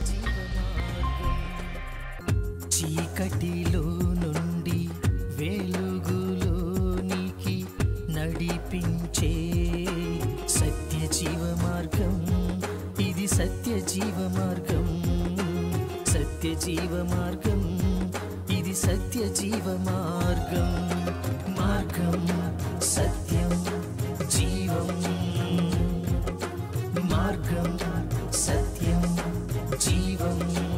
చీకటిలో నుండి వెలుగులోనికి నడిపించే సత్య జీవ మార్గం ఇది సత్య జీవ మార్గం సత్య జీవ మార్గం ఇది సత్య జీవ మార్గం మార్గం సత్యం జీవం మార్గం సత్యం జీవం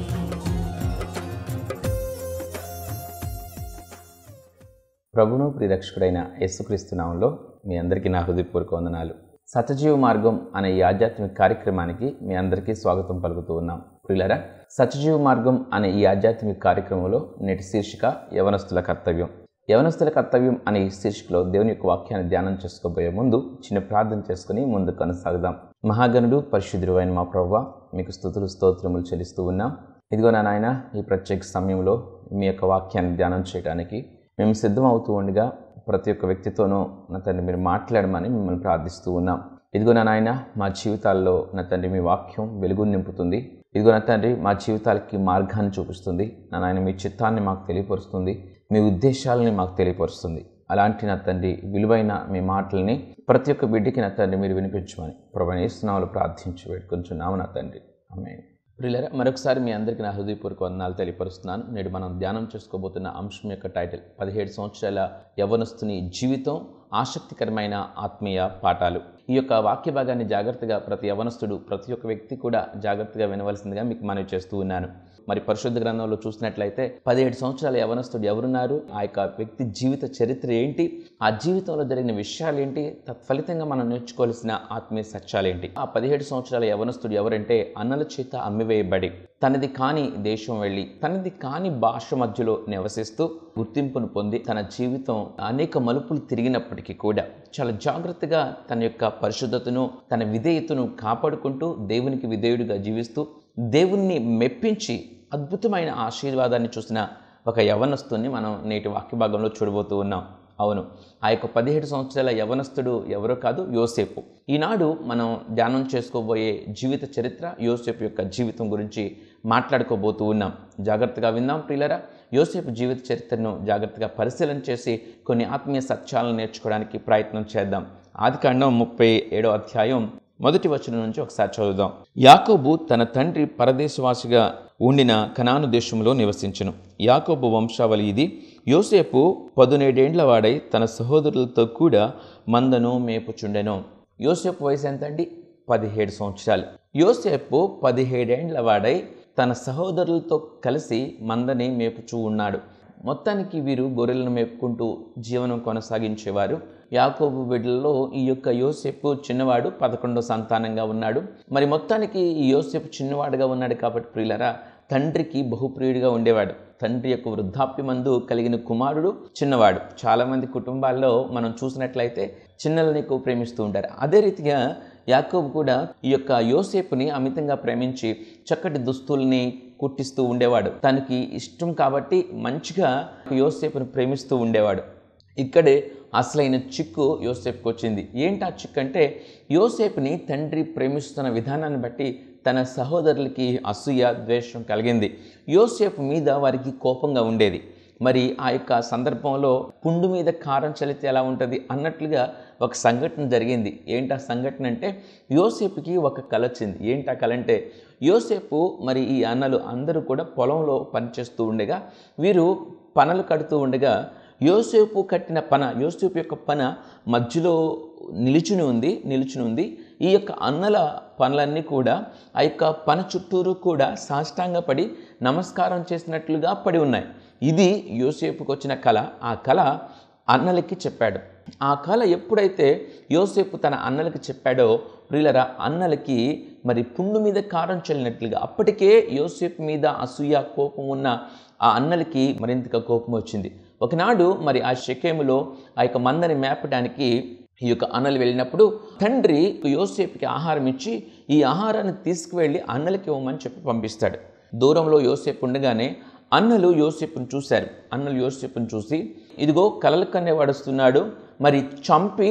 ప్రభును ప్రిరక్షకుడైన యేసుక్రీస్తు నామంలో మీ అందరికీ నా హృదయపూర్వక వందనాలు సత్యజీవ మార్గం అనే ఈ ఆధ్యాత్మిక కార్యక్రమానికి మీ అందరికీ స్వాగతం పలుకుతూ ఉన్నాం ప్రియులరా సత్యజీవ మార్గం అనే ఈ ఆధ్యాత్మిక కార్యక్రమంలో నేటి శీర్షిక యవనస్తుల కర్తవ్యం యవనస్తుల కర్తవ్యం అనే ఈ శీర్షికలో దేవుని యొక్క వాక్యాన్ని ధ్యానం చేసుకోబోయే ముందు చిన్న ప్రార్థన చేసుకుని ముందు కొనసాగుదాం మహాగణుడు పరిశుద్ధుడు అయిన మా ప్రవ్వ మీకు స్థుతులు స్తోత్రములు చెల్లిస్తూ ఉన్నాం ఇదిగో నా నాయన ఈ ప్రత్యేక సమయంలో మీ యొక్క వాక్యాన్ని ధ్యానం చేయడానికి మేము సిద్ధం అవుతూ ఉండగా ప్రతి ఒక్క వ్యక్తితోనూ నా తండ్రి మీరు మాట్లాడమని మిమ్మల్ని ప్రార్థిస్తూ ఉన్నాం ఇదిగో నా నాయన మా జీవితాల్లో నా తండ్రి మీ వాక్యం వెలుగు నింపుతుంది ఇదిగో నా తండ్రి మా జీవితాలకి మార్గాన్ని చూపిస్తుంది నా నాయన మీ చిత్తాన్ని మాకు తెలియపరుస్తుంది మీ ఉద్దేశాలని మాకు తెలియపరుస్తుంది అలాంటి నా తండ్రి విలువైన మీ మాటల్ని ప్రతి ఒక్క బిడ్డకి నా తండ్రి మీరు వినిపించమని ప్రభనేస్తున్నాములు ప్రార్థించి వేడుకొంచున్నాము నా తండ్రి ఆమె ప్రియులరా మరొకసారి మీ అందరికీ నా హృదయపూర్వక వందనాలు తెలియపరుస్తున్నాను నేడు మనం ధ్యానం చేసుకోబోతున్న అంశం యొక్క టైటిల్ పదిహేడు సంవత్సరాల యవ్వనస్తుని జీవితం ఆసక్తికరమైన ఆత్మీయ పాఠాలు ఈ యొక్క వాక్య భాగాన్ని జాగ్రత్తగా ప్రతి యవనస్తుడు ప్రతి ఒక్క వ్యక్తి కూడా జాగ్రత్తగా వినవలసిందిగా మీకు మనవి చేస్తూ ఉన్నాను మరి పరిశుద్ధ గ్రంథంలో చూసినట్లయితే పదిహేడు సంవత్సరాల యవనస్తుడు ఎవరున్నారు ఆ యొక్క వ్యక్తి జీవిత చరిత్ర ఏంటి ఆ జీవితంలో జరిగిన విషయాలు ఏంటి తత్ఫలితంగా మనం నేర్చుకోవాల్సిన ఆత్మీయ సత్యాలేంటి ఆ పదిహేడు సంవత్సరాల యవనస్తుడు ఎవరంటే అన్నల చేత అమ్మివేయబడి తనది కాని దేశం వెళ్ళి తనది కాని భాష మధ్యలో నివసిస్తూ గుర్తింపును పొంది తన జీవితం అనేక మలుపులు తిరిగినప్పటికీ కూడా చాలా జాగ్రత్తగా తన యొక్క పరిశుద్ధతను తన విధేయతను కాపాడుకుంటూ దేవునికి విధేయుడిగా జీవిస్తూ దేవుణ్ణి మెప్పించి అద్భుతమైన ఆశీర్వాదాన్ని చూసిన ఒక యవనస్తుని మనం నేటి వాక్య భాగంలో చూడబోతూ ఉన్నాం అవును ఆ యొక్క పదిహేడు సంవత్సరాల యవనస్తుడు ఎవరో కాదు యోసేపు ఈనాడు మనం ధ్యానం చేసుకోబోయే జీవిత చరిత్ర యోసేపు యొక్క జీవితం గురించి మాట్లాడుకోబోతూ ఉన్నాం జాగ్రత్తగా విందాం ప్రియులరా యోసేపు జీవిత చరిత్రను జాగ్రత్తగా పరిశీలన చేసి కొన్ని ఆత్మీయ సత్యాలను నేర్చుకోవడానికి ప్రయత్నం చేద్దాం ఆదికాండం ముప్పై ఏడో అధ్యాయం మొదటి వచనం నుంచి ఒకసారి చదువుదాం యాకోబు తన తండ్రి పరదేశవాసిగా ఉండిన కనాను దేశంలో నివసించును యాకోబు వంశావళి ఇది యోసేపు పదునేడేండ్ల వాడై తన సహోదరులతో కూడా మందను మేపుచుండెను యోసేపు వయసు ఎంత అండి పదిహేడు సంవత్సరాలు యోసేపు పదిహేడేండ్ల వాడై తన సహోదరులతో కలిసి మందని మేపుచూ ఉన్నాడు మొత్తానికి వీరు గొర్రెలను మేపుకుంటూ జీవనం కొనసాగించేవారు యాకోబు బిడ్డలలో ఈ యొక్క యోసేపు చిన్నవాడు పదకొండో సంతానంగా ఉన్నాడు మరి మొత్తానికి ఈ యోసేపు చిన్నవాడుగా ఉన్నాడు కాబట్టి ప్రియులరా తండ్రికి బహుప్రియుడిగా ఉండేవాడు తండ్రి యొక్క వృద్ధాప్యమందు కలిగిన కుమారుడు చిన్నవాడు చాలామంది కుటుంబాల్లో మనం చూసినట్లయితే చిన్నలను ఎక్కువ ప్రేమిస్తూ ఉంటారు అదే రీతిగా యాకోబు కూడా ఈ యొక్క యోసేపుని అమితంగా ప్రేమించి చక్కటి దుస్తుల్ని కుట్టిస్తూ ఉండేవాడు తనకి ఇష్టం కాబట్టి మంచిగా యోసేపుని ప్రేమిస్తూ ఉండేవాడు ఇక్కడే అసలైన చిక్కు యోసేపుకి వచ్చింది ఏంటి ఆ చిక్కు అంటే యోసేపుని తండ్రి ప్రేమిస్తున్న విధానాన్ని బట్టి తన సహోదరులకి అసూయ ద్వేషం కలిగింది యోసేపు మీద వారికి కోపంగా ఉండేది మరి ఆ యొక్క సందర్భంలో పుండు మీద కారం చలితే ఎలా ఉంటుంది అన్నట్లుగా ఒక సంఘటన జరిగింది ఏంటి ఆ సంఘటన అంటే యోసేపుకి ఒక కళ వచ్చింది ఏంటి ఆ కళ అంటే యోసేపు మరి ఈ అన్నలు అందరూ కూడా పొలంలో పనిచేస్తూ ఉండగా వీరు పనలు కడుతూ ఉండగా యోసేపు కట్టిన పన యోసేపు యొక్క పన మధ్యలో నిలుచుని ఉంది నిలుచుని ఉంది ఈ యొక్క అన్నల పనులన్నీ కూడా ఆ యొక్క పన చుట్టూరు కూడా సాష్టాంగపడి నమస్కారం చేసినట్లుగా పడి ఉన్నాయి ఇది యోసేపుకి వచ్చిన కళ ఆ కళ అన్నలకి చెప్పాడు ఆ కళ ఎప్పుడైతే యోసేపు తన అన్నలకి చెప్పాడో ప్రియులరా అన్నలకి మరి పుండు మీద కారం చల్లినట్లుగా అప్పటికే యోసేపు మీద అసూయ కోపం ఉన్న ఆ అన్నలకి మరింతగా కోపం వచ్చింది ఒకనాడు మరి ఆ షకేములో ఆ యొక్క మందని మేపడానికి ఈ యొక్క అన్నలు వెళ్ళినప్పుడు తండ్రి యోసేపుకి ఆహారం ఇచ్చి ఈ ఆహారాన్ని తీసుకువెళ్ళి అన్నలకి ఇవ్వమని చెప్పి పంపిస్తాడు దూరంలో యోసేపు ఉండగానే అన్నలు యోసేపును చూశారు అన్నలు యోసేపును చూసి ఇదిగో కలల కన్నే వడుస్తున్నాడు మరి చంపి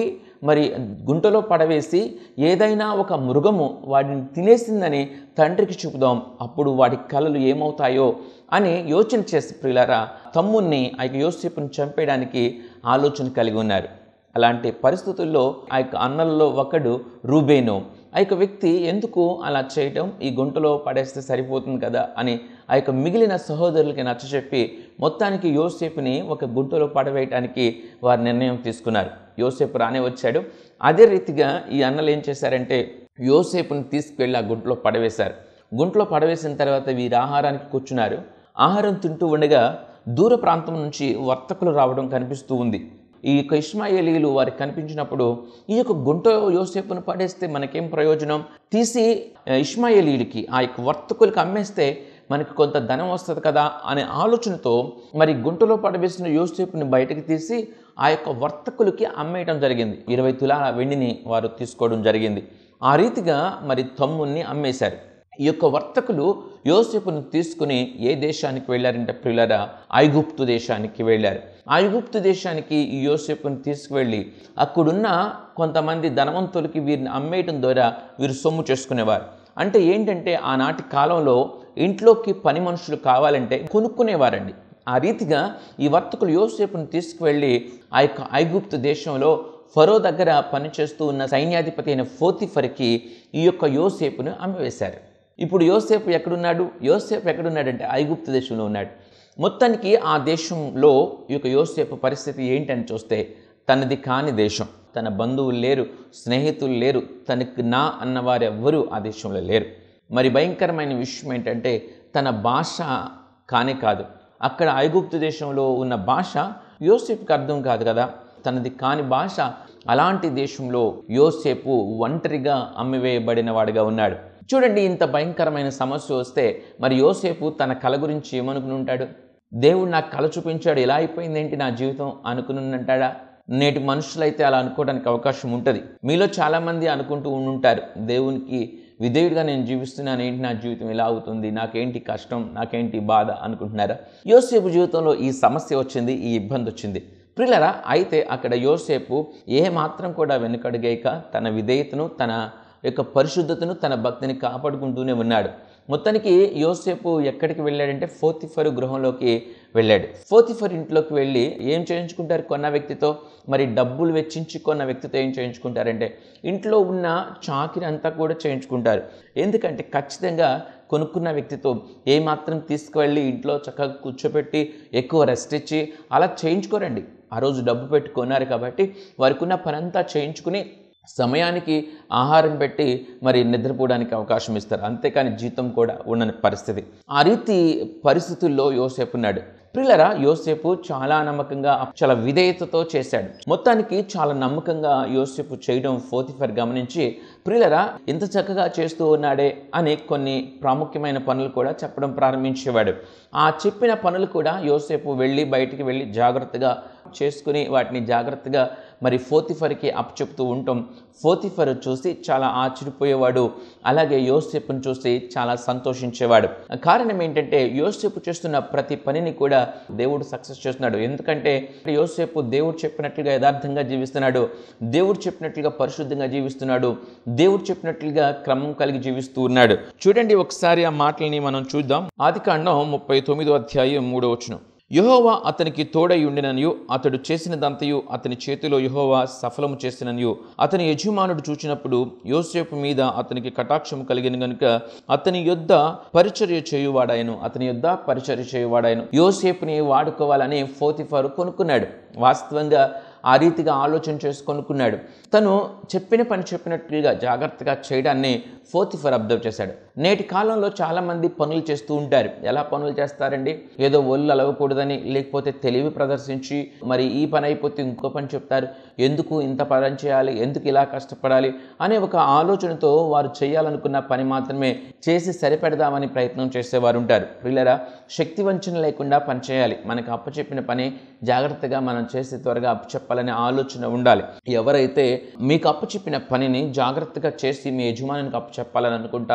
మరి గుంటలో పడవేసి ఏదైనా ఒక మృగము వాడిని తినేసిందని తండ్రికి చూపుదాం అప్పుడు వాడి కళలు ఏమవుతాయో అని యోచన చేసి ప్రియులారా తమ్ముణ్ణి ఆ యొక్క యోసేపుని చంపేయడానికి ఆలోచన కలిగి ఉన్నారు అలాంటి పరిస్థితుల్లో ఆ యొక్క అన్నల్లో ఒకడు రూబేను ఆ యొక్క వ్యక్తి ఎందుకు అలా చేయటం ఈ గుంటలో పడేస్తే సరిపోతుంది కదా అని ఆ యొక్క మిగిలిన సహోదరులకి నచ్చచెప్పి మొత్తానికి యోసేపుని ఒక గుంటలో పడవేయటానికి వారు నిర్ణయం తీసుకున్నారు యోసేపు రానే వచ్చాడు అదే రీతిగా ఈ అన్నలు ఏం చేశారంటే యోసేపుని తీసుకువెళ్ళి ఆ గుంటలో పడవేశారు గుంటలో పడవేసిన తర్వాత వీరు ఆహారానికి కూర్చున్నారు ఆహారం తింటూ ఉండగా దూర ప్రాంతం నుంచి వర్తకులు రావడం కనిపిస్తూ ఉంది ఈ యొక్క ఇస్మాయిలీలు వారికి కనిపించినప్పుడు ఈ యొక్క గుంట యోసేపును పడేస్తే మనకేం ప్రయోజనం తీసి ఆ, ఇస్మాయిలీలకి ఆ యొక్క వర్తకులకి అమ్మేస్తే మనకి కొంత ధనం వస్తుంది కదా అనే ఆలోచనతో మరి గుంటలో పడవేసిన యోసేపుని బయటకు తీసి ఆ యొక్క వర్తకులకి అమ్మేయటం జరిగింది ఇరవై తులాల వెండిని వారు తీసుకోవడం జరిగింది ఆ రీతిగా మరి తమ్ముణ్ణి అమ్మేశారు ఈ యొక్క వర్తకులు యోసేపును తీసుకుని ఏ దేశానికి వెళ్ళారంటే ప్రియులరా ఐగుప్తు దేశానికి వెళ్ళారు ఐగుప్తు దేశానికి ఈ యోసేపును తీసుకువెళ్ళి అక్కడున్న కొంతమంది ధనవంతులకి వీరిని అమ్మేయటం ద్వారా వీరు సొమ్ము చేసుకునేవారు అంటే ఏంటంటే ఆనాటి కాలంలో ఇంట్లోకి పని మనుషులు కావాలంటే కొనుక్కునేవారండి ఆ రీతిగా ఈ వర్తకులు యోసేపును తీసుకువెళ్ళి ఆ యొక్క ఐగుప్తు దేశంలో ఫరో దగ్గర పనిచేస్తూ ఉన్న సైన్యాధిపతి అయిన ఫోతిఫర్కి ఈ యొక్క యోసేపును అమ్మివేశారు ఇప్పుడు యోసేపు ఎక్కడున్నాడు యోసేపు ఎక్కడున్నాడంటే ఐగుప్తు దేశంలో ఉన్నాడు మొత్తానికి ఆ దేశంలో ఈ యొక్క యోసేపు పరిస్థితి ఏంటని చూస్తే తనది కాని దేశం తన బంధువులు లేరు స్నేహితులు లేరు తనకి నా అన్నవారు ఎవ్వరూ ఆ దేశంలో లేరు మరి భయంకరమైన విషయం ఏంటంటే తన భాష కానే కాదు అక్కడ ఐగుప్తు దేశంలో ఉన్న భాష యోసేపుకి అర్థం కాదు కదా తనది కాని భాష అలాంటి దేశంలో యోసేపు ఒంటరిగా అమ్మివేయబడిన వాడిగా ఉన్నాడు చూడండి ఇంత భయంకరమైన సమస్య వస్తే మరి యోసేపు తన కళ గురించి ఏమనుకుని ఉంటాడు దేవుడు నాకు కళ చూపించాడు ఎలా అయిపోయింది ఏంటి నా జీవితం అనుకుని ఉంటాడా నేటి మనుషులైతే అలా అనుకోవడానికి అవకాశం ఉంటుంది మీలో చాలామంది అనుకుంటూ ఉండుంటారు దేవునికి విధేయుడిగా నేను జీవిస్తున్నాను ఏంటి నా జీవితం ఇలా అవుతుంది నాకేంటి కష్టం నాకేంటి బాధ అనుకుంటున్నారా యోసేపు జీవితంలో ఈ సమస్య వచ్చింది ఈ ఇబ్బంది వచ్చింది ప్రిల్లరా అయితే అక్కడ యోసేపు ఏ మాత్రం కూడా వెనుకడుగేక తన విధేయతను తన యొక్క పరిశుద్ధతను తన భక్తిని కాపాడుకుంటూనే ఉన్నాడు మొత్తానికి యోసేపు ఎక్కడికి వెళ్ళాడంటే ఫోతిఫర్ గృహంలోకి వెళ్ళాడు ఫోతిఫర్ ఇంట్లోకి వెళ్ళి ఏం చేయించుకుంటారు కొన్న వ్యక్తితో మరి డబ్బులు వెచ్చించి కొన్న వ్యక్తితో ఏం చేయించుకుంటారంటే ఇంట్లో ఉన్న చాకిరి అంతా కూడా చేయించుకుంటారు ఎందుకంటే ఖచ్చితంగా కొనుక్కున్న వ్యక్తితో ఏమాత్రం తీసుకువెళ్ళి ఇంట్లో చక్కగా కూర్చోపెట్టి ఎక్కువ రెస్ట్ ఇచ్చి అలా చేయించుకోరండి ఆ రోజు డబ్బు పెట్టి కొన్నారు కాబట్టి వారికి ఉన్న పనంతా చేయించుకుని సమయానికి ఆహారం పెట్టి మరి నిద్రపోవడానికి అవకాశం ఇస్తారు అంతేకాని జీతం కూడా ఉండని పరిస్థితి ఆ రీతి పరిస్థితుల్లో యోసేపు ఉన్నాడు ప్రిల్లరా యోసేపు చాలా నమ్మకంగా చాలా విధేయతతో చేశాడు మొత్తానికి చాలా నమ్మకంగా యోసేపు చేయడం ఫోతిఫర్ గమనించి ప్రిల్లరా ఇంత చక్కగా చేస్తూ ఉన్నాడే అని కొన్ని ప్రాముఖ్యమైన పనులు కూడా చెప్పడం ప్రారంభించేవాడు ఆ చెప్పిన పనులు కూడా యోసేపు వెళ్ళి బయటికి వెళ్ళి జాగ్రత్తగా చేసుకుని వాటిని జాగ్రత్తగా మరి ఫోతిఫర్కి అప్పచెప్తూ ఉంటాం ఫోతిఫర్ చూసి చాలా ఆశ్చర్యపోయేవాడు అలాగే యోసేపును చూసి చాలా సంతోషించేవాడు కారణం ఏంటంటే యోసేపు చేస్తున్న ప్రతి పనిని కూడా దేవుడు సక్సెస్ చేస్తున్నాడు ఎందుకంటే యోసేపు దేవుడు చెప్పినట్లుగా యథార్థంగా జీవిస్తున్నాడు దేవుడు చెప్పినట్లుగా పరిశుద్ధంగా జీవిస్తున్నాడు దేవుడు చెప్పినట్లుగా క్రమం కలిగి జీవిస్తూ ఉన్నాడు చూడండి ఒకసారి ఆ మాటల్ని మనం చూద్దాం ఆది కాండం ముప్పై తొమ్మిదో అధ్యాయం మూడో వచనం యహోవా అతనికి తోడై ఉండిననియు అతడు చేసినదంతయు అతని చేతిలో యహోవా సఫలము చేసిననియు అతని యజమానుడు చూచినప్పుడు యోసేపు మీద అతనికి కటాక్షము కలిగిన గనుక అతని యొద్ద పరిచర్య చేయువాడాయను అతని యొద్ద పరిచర్య చేయువాడాయను యోసేపుని వాడుకోవాలని ఫోతిఫారు కొనుక్కున్నాడు వాస్తవంగా ఆ రీతిగా ఆలోచన చేసి కొనుక్కున్నాడు తను చెప్పిన పని చెప్పినట్లుగా జాగ్రత్తగా చేయడాన్ని ఫోర్తిఫర్ అబ్జర్వ్ చేశాడు నేటి కాలంలో చాలామంది పనులు చేస్తూ ఉంటారు ఎలా పనులు చేస్తారండి ఏదో ఒళ్ళు అలవకూడదని లేకపోతే తెలివి ప్రదర్శించి మరి ఈ పని అయిపోతే ఇంకో పని చెప్తారు ఎందుకు ఇంత పని చేయాలి ఎందుకు ఇలా కష్టపడాలి అనే ఒక ఆలోచనతో వారు చేయాలనుకున్న పని మాత్రమే చేసి సరిపెడదామని ప్రయత్నం చేసేవారు ఉంటారు పిల్లరా శక్తి వంచన లేకుండా పని చేయాలి మనకు అప్పచెప్పిన పని జాగ్రత్తగా మనం చేసి త్వరగా అప్పచెప్పాలనే ఆలోచన ఉండాలి ఎవరైతే మీకు అప్పచెప్పిన పనిని జాగ్రత్తగా చేసి మీ యజమానికి అప్పచెప్పాలని అనుకుంటారో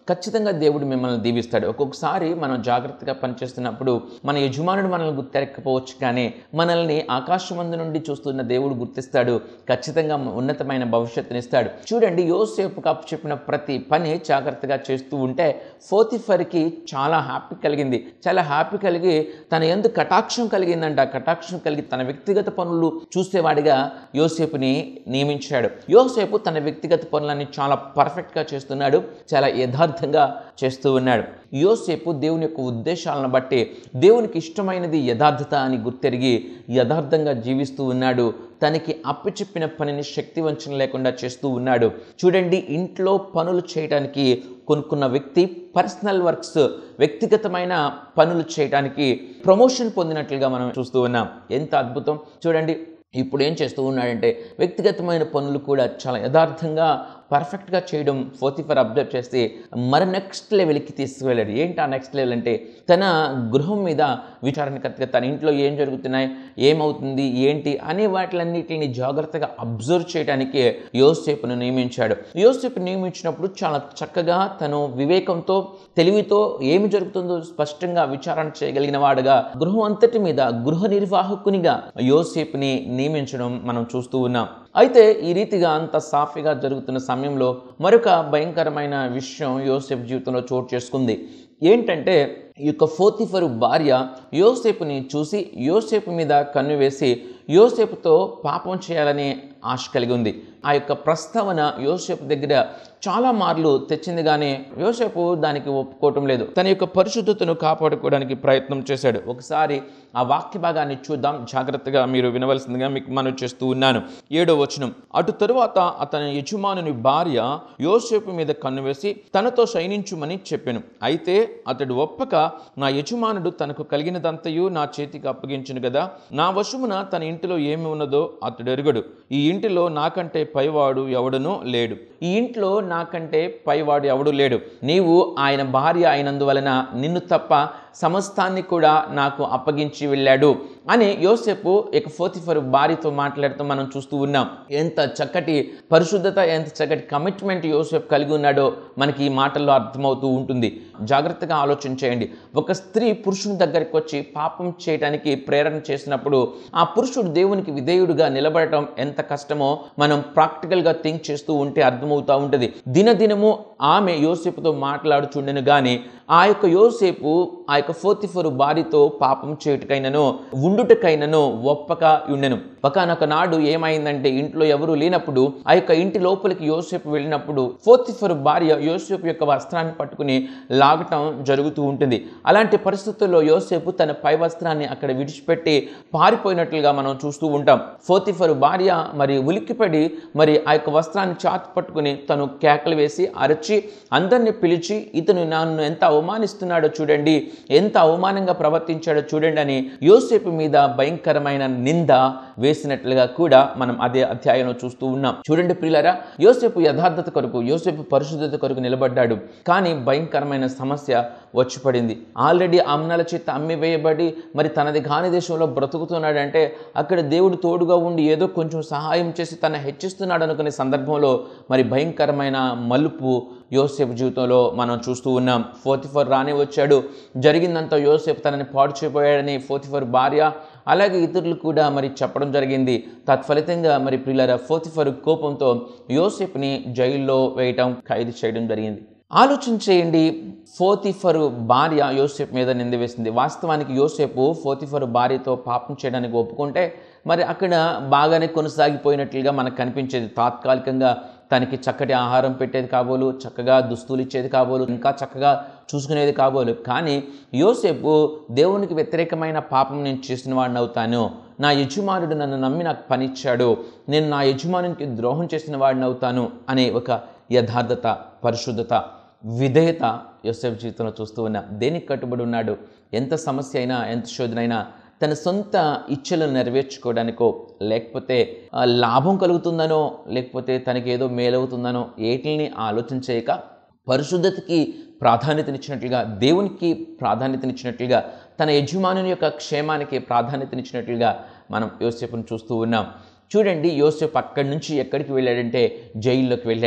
ఖచ్చితంగా దేవుడు మిమ్మల్ని దీవిస్తాడు ఒక్కొక్కసారి మనం జాగ్రత్తగా పనిచేస్తున్నప్పుడు మన యజమానుడు మనల్ని గుర్తెరక్కపోవచ్చు కానీ మనల్ని ఆకాశమందు నుండి చూస్తున్న దేవుడు గుర్తిస్తాడు ఖచ్చితంగా ఉన్నతమైన భవిష్యత్తునిస్తాడు చూడండి యోసేపు కప్పు చెప్పిన ప్రతి పని జాగ్రత్తగా చేస్తూ ఉంటే ఫోతిఫర్కి చాలా హ్యాపీ కలిగింది చాలా హ్యాపీ కలిగి తన ఎందు కటాక్షం కలిగిందంట ఆ కటాక్షం కలిగి తన వ్యక్తిగత పనులు చూసేవాడిగా యోసేపుని నియమించాడు యోసేపు తన వ్యక్తిగత పనులన్నీ చాలా పర్ఫెక్ట్గా చేస్తున్నాడు చాలా యథార్థంగా చేస్తూ ఉన్నాడు యోసేపు దేవుని యొక్క ఉద్దేశాలను బట్టి దేవునికి ఇష్టమైనది యథార్థత అని గుర్తెరిగి యథార్థంగా జీవిస్తూ ఉన్నాడు తనకి అప్పచెప్పిన పనిని శక్తి వంచన లేకుండా చేస్తూ ఉన్నాడు చూడండి ఇంట్లో పనులు చేయడానికి కొనుక్కున్న వ్యక్తి పర్సనల్ వర్క్స్ వ్యక్తిగతమైన పనులు చేయడానికి ప్రమోషన్ పొందినట్లుగా మనం చూస్తూ ఉన్నాం ఎంత అద్భుతం చూడండి ఇప్పుడు ఏం చేస్తూ ఉన్నాడంటే వ్యక్తిగతమైన పనులు కూడా చాలా యథార్థంగా పర్ఫెక్ట్గా చేయడం ఫోర్తిఫర్ అబ్జర్వ్ చేస్తే మరి నెక్స్ట్ లెవెల్కి తీసుకువెళ్ళాడు ఏంటి ఆ నెక్స్ట్ లెవెల్ అంటే తన గృహం మీద విచారణకర్తగా తన ఇంట్లో ఏం జరుగుతున్నాయి ఏమవుతుంది ఏంటి అనే వాటిలన్నిటిని జాగ్రత్తగా అబ్జర్వ్ చేయడానికి యోసేపును నియమించాడు యోసేపు నియమించినప్పుడు చాలా చక్కగా తను వివేకంతో తెలివితో ఏమి జరుగుతుందో స్పష్టంగా విచారణ చేయగలిగిన వాడుగా గృహం అంతటి మీద గృహ నిర్వాహకునిగా యోసేపుని నియమించడం మనం చూస్తూ ఉన్నాం అయితే ఈ రీతిగా అంత సాఫీగా జరుగుతున్న సమయంలో మరొక భయంకరమైన విషయం యోసేపు జీవితంలో చోటు చేసుకుంది ఏంటంటే ఈ యొక్క ఫోతిఫరు భార్య యోసేపుని చూసి యోసేపు మీద కన్ను వేసి యోసేపుతో పాపం చేయాలనే ఆశ కలిగి ఉంది ఆ యొక్క ప్రస్తావన యోసేపు దగ్గర చాలా మార్లు తెచ్చింది కానీ యోసేపు దానికి ఒప్పుకోవటం లేదు తన యొక్క పరిశుద్ధతను కాపాడుకోవడానికి ప్రయత్నం చేశాడు ఒకసారి ఆ వాక్య భాగాన్ని చూద్దాం జాగ్రత్తగా మీరు వినవలసిందిగా మీకు మనవి చేస్తూ ఉన్నాను ఏడో వచనం అటు తరువాత అతని యజమానుని భార్య యోసేపు మీద కన్ను వేసి తనతో శయనించుమని చెప్పాను అయితే అతడు ఒప్పక నా యజమానుడు తనకు కలిగినదంతయు నా చేతికి అప్పగించును కదా నా వశమున తన ఇంటిలో ఏమి ఉన్నదో అతడు ఎరుగడు ఈ ఇంటిలో నాకంటే పైవాడు ఎవడునూ లేడు ఈ ఇంట్లో నాకంటే పైవాడు ఎవడు లేడు నీవు ఆయన భార్య అయినందువలన నిన్ను తప్ప సమస్తాన్ని కూడా నాకు అప్పగించి వెళ్ళాడు అని యోసేపు ఇక ఫోతిఫరు భార్యతో మాట్లాడుతూ మనం చూస్తూ ఉన్నాం ఎంత చక్కటి పరిశుద్ధత ఎంత చక్కటి కమిట్మెంట్ యోసేపు కలిగి ఉన్నాడో మనకి ఈ మాటల్లో అర్థమవుతూ ఉంటుంది జాగ్రత్తగా ఆలోచన చేయండి ఒక స్త్రీ పురుషుని దగ్గరికి వచ్చి పాపం చేయడానికి ప్రేరణ చేసినప్పుడు ఆ పురుషుడు దేవునికి విధేయుడుగా నిలబడటం ఎంత కష్టమో మనం ప్రాక్టికల్గా థింక్ చేస్తూ ఉంటే అర్థమవుతూ ఉంటుంది దినదినము ఆమె యోసేపుతో మాట్లాడుచుండెను కానీ ఆ యొక్క యోసేపు ఆ యొక్క ఫోతిఫరు భార్యతో పాపం చేయుటకైనను ఉండుటకైనను ఒప్పక ఉండెను ఒకనొక నాడు ఏమైందంటే ఇంట్లో ఎవరు లేనప్పుడు ఆ యొక్క ఇంటి లోపలికి యోసేపు వెళ్ళినప్పుడు ఫోతిఫరు భార్య యోసేపు యొక్క వస్త్రాన్ని పట్టుకుని లాగటం జరుగుతూ ఉంటుంది అలాంటి పరిస్థితుల్లో యోసేపు తన పై వస్త్రాన్ని అక్కడ విడిచిపెట్టి పారిపోయినట్లుగా మనం చూస్తూ ఉంటాం ఫోతిఫరు భార్య మరి ఉలిక్కిపడి మరి ఆ యొక్క వస్త్రాన్ని చాతి పట్టుకుని తను కేకలు వేసి అరచి అందరిని పిలిచి ఇతను నన్ను ఎంత అవమానిస్తున్నాడో చూడండి ఎంత అవమానంగా ప్రవర్తించాడో చూడండి అని యోసేపు మీద భయంకరమైన నింద వేసినట్లుగా కూడా మనం అదే అధ్యాయంలో చూస్తూ ఉన్నాం చూడండి ప్రియులారా యోసేపు యథార్థత కొరకు యోసేపు పరిశుద్ధత కొరకు నిలబడ్డాడు కానీ భయంకరమైన సమస్య వచ్చి పడింది ఆల్రెడీ అమ్నల చేత అమ్మివేయబడి మరి తనది కాని దేశంలో బ్రతుకుతున్నాడంటే అక్కడ దేవుడు తోడుగా ఉండి ఏదో కొంచెం సహాయం చేసి తన హెచ్చిస్తున్నాడు అనుకునే సందర్భంలో మరి భయంకరమైన మలుపు యోసేపు జీవితంలో మనం చూస్తూ ఉన్నాం ఫోర్తిఫర్ రానే వచ్చాడు జరిగిందంతా యోసేపు తనని పాడు చేయబోయాడని ఫోర్తిఫర్ భార్య అలాగే ఇతరులు కూడా మరి చెప్పడం జరిగింది తత్ఫలితంగా మరి పిల్లల ఫోర్తిఫర్ కోపంతో యోసేపుని జైల్లో వేయటం ఖైదు చేయడం జరిగింది ఆలోచన చేయండి ఫోతిఫరు భార్య యోసేపు మీద నింద వేసింది వాస్తవానికి యోసేపు ఫోతిఫరు భార్యతో పాపం చేయడానికి ఒప్పుకుంటే మరి అక్కడ బాగానే కొనసాగిపోయినట్లుగా మనకు కనిపించేది తాత్కాలికంగా తనకి చక్కటి ఆహారం పెట్టేది కాబోలు చక్కగా దుస్తులు ఇచ్చేది కాబోలు ఇంకా చక్కగా చూసుకునేది కాబోలు కానీ యోసేపు దేవునికి వ్యతిరేకమైన పాపం నేను చేసిన వాడిని అవుతాను నా యజమానుడు నన్ను నమ్మి నాకు పనిచ్చాడు నేను నా యజమానునికి ద్రోహం చేసిన వాడిని అవుతాను అనే ఒక యథార్థత పరిశుద్ధత విధేయత యోసేపు జీవితంలో చూస్తూ ఉన్నా దేనికి కట్టుబడి ఉన్నాడు ఎంత సమస్య అయినా ఎంత శోధనైనా తన సొంత ఇచ్చలను నెరవేర్చుకోవడానికో లేకపోతే ఆ, లాభం కలుగుతుందనో లేకపోతే తనకి ఏదో మేలవుతుందనో ఏటిని ఆలోచన చేయక పరిశుద్ధతకి ప్రాధాన్యతనిచ్చినట్లుగా దేవునికి ప్రాధాన్యతనిచ్చినట్లుగా తన యజమానుని యొక్క క్షేమానికి ప్రాధాన్యతనిచ్చినట్లుగా మనం యోసేపును చూస్తూ ఉన్నాం చూడండి యోసేపు అక్కడి నుంచి ఎక్కడికి వెళ్ళాడంటే జైల్లోకి వెళ్ళాడు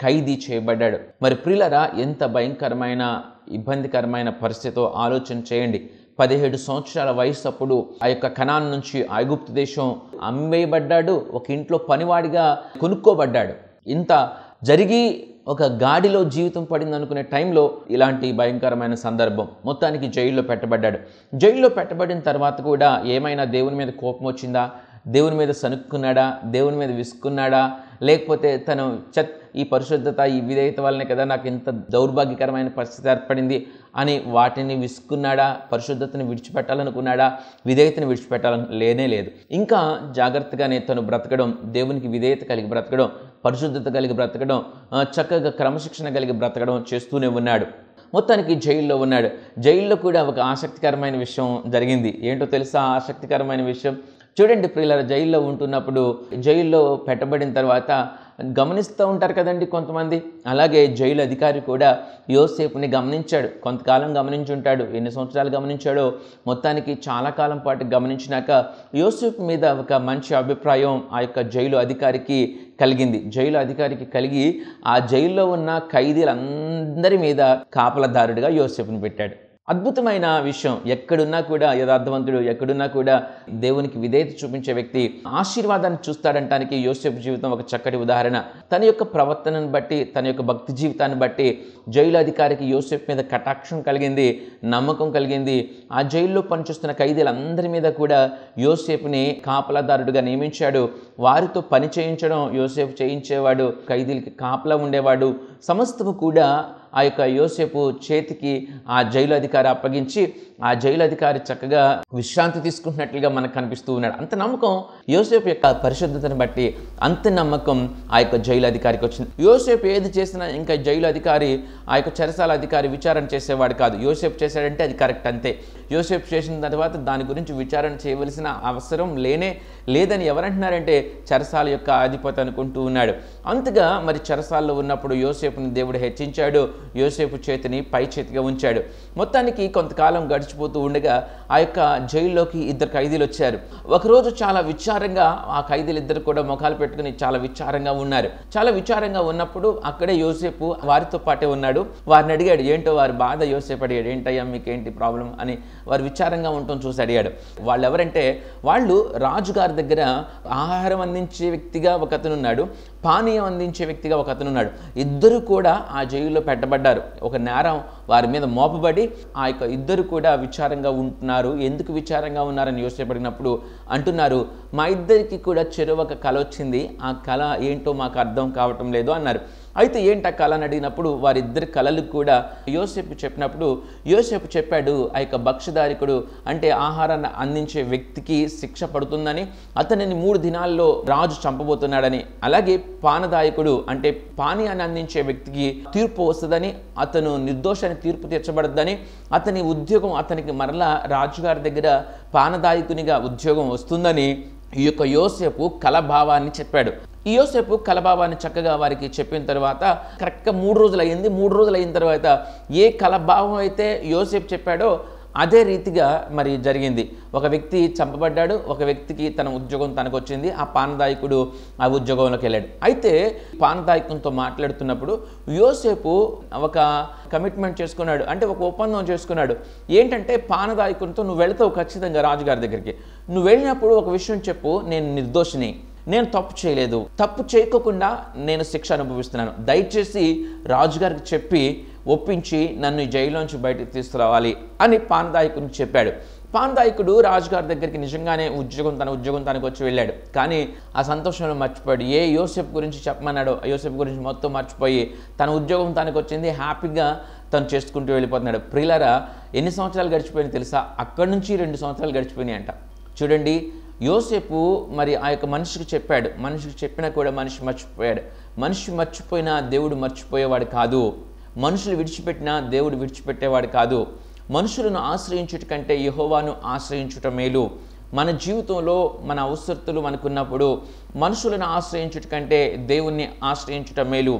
ఖైదీ చేయబడ్డాడు మరి ప్రియులరా ఎంత భయంకరమైన ఇబ్బందికరమైన పరిస్థితితో ఆలోచన చేయండి పదిహేడు సంవత్సరాల వయసు అప్పుడు ఆ యొక్క కణాన్ నుంచి ఐగుప్తు దేశం అమ్మేయబడ్డాడు ఒక ఇంట్లో పనివాడిగా కొనుక్కోబడ్డాడు ఇంత జరిగి ఒక గాడిలో జీవితం పడింది అనుకునే టైంలో ఇలాంటి భయంకరమైన సందర్భం మొత్తానికి జైల్లో పెట్టబడ్డాడు జైల్లో పెట్టబడిన తర్వాత కూడా ఏమైనా దేవుని మీద కోపం వచ్చిందా దేవుని మీద సనుక్కున్నాడా దేవుని మీద విసుక్కున్నాడా లేకపోతే తను చత్ ఈ పరిశుద్ధత ఈ విధేయత వల్లనే కదా నాకు ఇంత దౌర్భాగ్యకరమైన పరిస్థితి ఏర్పడింది అని వాటిని విసుక్కున్నాడా పరిశుద్ధతని విడిచిపెట్టాలనుకున్నాడా విధేయతని విడిచిపెట్టాలని లేనే లేదు ఇంకా జాగ్రత్తగానే తను బ్రతకడం దేవునికి విధేయత కలిగి బ్రతకడం పరిశుద్ధత కలిగి బ్రతకడం ఆ, చక్కగా క్రమశిక్షణ కలిగి బ్రతకడం చేస్తూనే ఉన్నాడు మొత్తానికి జైల్లో ఉన్నాడు జైల్లో కూడా ఒక ఆసక్తికరమైన విషయం జరిగింది ఏంటో తెలుసా ఆ ఆసక్తికరమైన విషయం చూడండి ప్రియుల జైల్లో ఉంటున్నప్పుడు జైల్లో పెట్టబడిన తర్వాత గమనిస్తూ ఉంటారు కదండి కొంతమంది అలాగే జైలు అధికారి కూడా యోసేపుని గమనించాడు కొంతకాలం గమనించుంటాడు ఎన్ని సంవత్సరాలు గమనించాడో మొత్తానికి చాలా కాలం పాటు గమనించినాక యోసేపు మీద ఒక మంచి అభిప్రాయం ఆ యొక్క జైలు అధికారికి కలిగింది జైలు అధికారికి కలిగి ఆ జైల్లో ఉన్న ఖైదీలందరి మీద కాపలదారుడిగా యోసేపుని పెట్టాడు అద్భుతమైన విషయం ఎక్కడున్నా కూడా యథార్థవంతుడు ఎక్కడున్నా కూడా దేవునికి విధేయత చూపించే వ్యక్తి ఆశీర్వాదాన్ని చూస్తాడంటానికి యోసేపు జీవితం ఒక చక్కటి ఉదాహరణ తన యొక్క ప్రవర్తనను బట్టి తన యొక్క భక్తి జీవితాన్ని బట్టి జైలు అధికారికి యోసేపు మీద కటాక్షం కలిగింది నమ్మకం కలిగింది ఆ జైల్లో పనిచేస్తున్న ఖైదీలందరి మీద కూడా యోసేపుని కాపలాదారుడిగా నియమించాడు వారితో పని చేయించడం యోసేపు చేయించేవాడు ఖైదీలకి కాపలా ఉండేవాడు సమస్తము కూడా ఆ యొక్క యోసేపు చేతికి ఆ జైలు అధికారి అప్పగించి ఆ జైలు అధికారి చక్కగా విశ్రాంతి తీసుకుంటున్నట్లుగా మనకు కనిపిస్తూ ఉన్నాడు అంత నమ్మకం యోసేపు యొక్క పరిశుద్ధతను బట్టి అంత నమ్మకం ఆ యొక్క జైలు అధికారికి వచ్చింది యోసేపు ఏది చేసినా ఇంకా జైలు అధికారి ఆ యొక్క చెరసాల అధికారి విచారణ చేసేవాడు కాదు యోసేపు చేశాడంటే అది కరెక్ట్ అంతే యోసేపు చేసిన తర్వాత దాని గురించి విచారణ చేయవలసిన అవసరం లేనే లేదని ఎవరంటున్నారంటే చెరసాల యొక్క అధిపతి అనుకుంటూ ఉన్నాడు అంతగా మరి చెరసాల్లో ఉన్నప్పుడు యోసేపుని దేవుడు హెచ్చించాడు యోసేపు చేతిని పై చేతిగా ఉంచాడు మొత్తానికి కొంతకాలం గడిచిపోతూ ఉండగా ఆ యొక్క జైల్లోకి ఇద్దరు ఖైదీలు వచ్చారు ఒకరోజు చాలా విచారంగా ఆ ఖైదీలు ఇద్దరు కూడా ముఖాలు పెట్టుకుని చాలా విచారంగా ఉన్నారు చాలా విచారంగా ఉన్నప్పుడు అక్కడే యోసేపు వారితో పాటే ఉన్నాడు వారిని అడిగాడు ఏంటో వారి బాధ యోసేపు అడిగాడు ఏంటయ్యా మీకేంటి ప్రాబ్లం అని వారు విచారంగా ఉండటం చూసి అడిగాడు వాళ్ళు ఎవరంటే వాళ్ళు రాజుగారి దగ్గర ఆహారం అందించే వ్యక్తిగా ఒక అతను ఉన్నాడు పానీయం అందించే వ్యక్తిగా ఒక అతను ఉన్నాడు ఇద్దరు కూడా ఆ జైల్లో పెట్టబడ్డారు ఒక నేరం వారి మీద మోపబడి ఆ యొక్క ఇద్దరు కూడా విచారంగా ఉంటున్నారు ఎందుకు విచారంగా ఉన్నారని యోసేపు అడిగినప్పుడు అంటున్నారు మా ఇద్దరికి కూడా చెరువు ఒక కళ వచ్చింది ఆ కళ ఏంటో మాకు అర్థం కావటం లేదు అన్నారు అయితే ఏంటి ఆ కళ అని అడిగినప్పుడు వారిద్దరి కళలు కూడా యోసేపు చెప్పినప్పుడు యోసేపు చెప్పాడు ఆ యొక్క భక్ష్యదారికుడు అంటే ఆహారాన్ని అందించే వ్యక్తికి శిక్ష పడుతుందని అతనిని మూడు దినాల్లో రాజు చంపబోతున్నాడని అలాగే పానదాయకుడు అంటే పానీయాన్ని అందించే వ్యక్తికి తీర్పు వస్తుందని అతను నిర్దోషాన్ని తీర్పు తీర్చబడద్దని అతని ఉద్యోగం అతనికి మరలా రాజుగారి దగ్గర పానదాయకునిగా ఉద్యోగం వస్తుందని ఈ యొక్క యోసేపు కలభావాన్ని చెప్పాడు ఈ యోసేపు కలభావాన్ని చక్కగా వారికి చెప్పిన తర్వాత కరెక్ట్గా మూడు రోజులు అయింది మూడు రోజులు అయిన తర్వాత ఏ కలభావం అయితే యోసేపు చెప్పాడో అదే రీతిగా మరి జరిగింది ఒక వ్యక్తి చంపబడ్డాడు ఒక వ్యక్తికి తన ఉద్యోగం తనకు వచ్చింది ఆ పానదాయకుడు ఆ ఉద్యోగంలోకి వెళ్ళాడు అయితే పానదాయకునితో మాట్లాడుతున్నప్పుడు యోసేపు ఒక కమిట్మెంట్ చేసుకున్నాడు అంటే ఒక ఒప్పందం చేసుకున్నాడు ఏంటంటే పానదాయకునితో నువ్వు వెళతావు ఖచ్చితంగా రాజుగారి దగ్గరికి నువ్వు వెళ్ళినప్పుడు ఒక విషయం చెప్పు నేను నిర్దోషిని నేను తప్పు చేయలేదు తప్పు చేయకోకుండా నేను శిక్ష అనుభవిస్తున్నాను దయచేసి రాజుగారికి చెప్పి ఒప్పించి నన్ను ఈ జైల్లోంచి బయటకు తీసుకురావాలి అని పానదాయకుని చెప్పాడు పానదాయకుడు రాజుగారి దగ్గరికి నిజంగానే ఉద్యోగం తన ఉద్యోగం తనకు వచ్చి వెళ్ళాడు కానీ ఆ సంతోషంలో మర్చిపోయాడు ఏ యోసెఫ్ గురించి చెప్పమన్నాడో ఆ యోసెఫ్ గురించి మొత్తం మర్చిపోయి తన ఉద్యోగం తనకు వచ్చింది హ్యాపీగా తను చేసుకుంటూ వెళ్ళిపోతున్నాడు ప్రియులరా ఎన్ని సంవత్సరాలు గడిచిపోయినాయి తెలుసా అక్కడి నుంచి రెండు సంవత్సరాలు గడిచిపోయినాయి అంట చూడండి యోసేపు మరి ఆ యొక్క మనిషికి చెప్పాడు మనిషికి చెప్పినా కూడా మనిషి మర్చిపోయాడు మనిషి మర్చిపోయినా దేవుడు మర్చిపోయేవాడు కాదు మనుషులు విడిచిపెట్టినా దేవుడు విడిచిపెట్టేవాడు కాదు మనుషులను ఆశ్రయించుట కంటే యహోవాను ఆశ్రయించుట మేలు మన జీవితంలో మన అవసరతులు మనకున్నప్పుడు మనుషులను ఆశ్రయించుట కంటే దేవుణ్ణి ఆశ్రయించుట మేలు